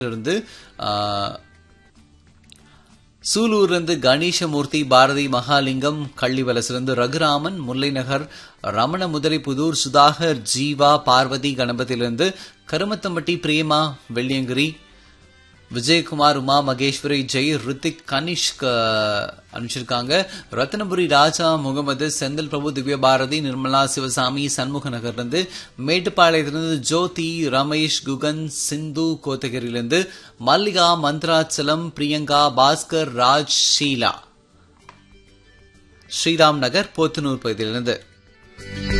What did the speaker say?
இருந்து ஆஹ், சூலூர்லேருந்து கணேசமூர்த்தி பாரதி மகாலிங்கம் கள்ளிவலசிலிருந்து ரகுராமன் முல்லைநகர் ரமண முதலிபுதூர் சுதாகர் ஜீவா பார்வதி கணபதியிலிருந்து கருமத்தம்பட்டி பிரேமா வெள்ளியங்கிரி விஜயகுமார் உமா மகேஸ்வரி ஜெய் ரித்திக் கனிஷ்க் அஹ், அனுப்பிச்சிருக்காங்க ரத்னபுரி ராஜா முகமது செந்தில் பிரபு திவ்ய பாரதி நிர்மலா சிவசாமி சண்முக நகர்லேருந்து மேட்டுப்பாளையத்திலிருந்து ஜோதி ரமேஷ் குகன் சிந்து கோத்தகிரியிலிருந்து மல்லிகா மந்த்ராச்சலம் பிரியங்கா பாஸ்கர் ராஜ் ஷீலா ஸ்ரீராம் நகர் போத்தனூர் பகுதியிலிருந்து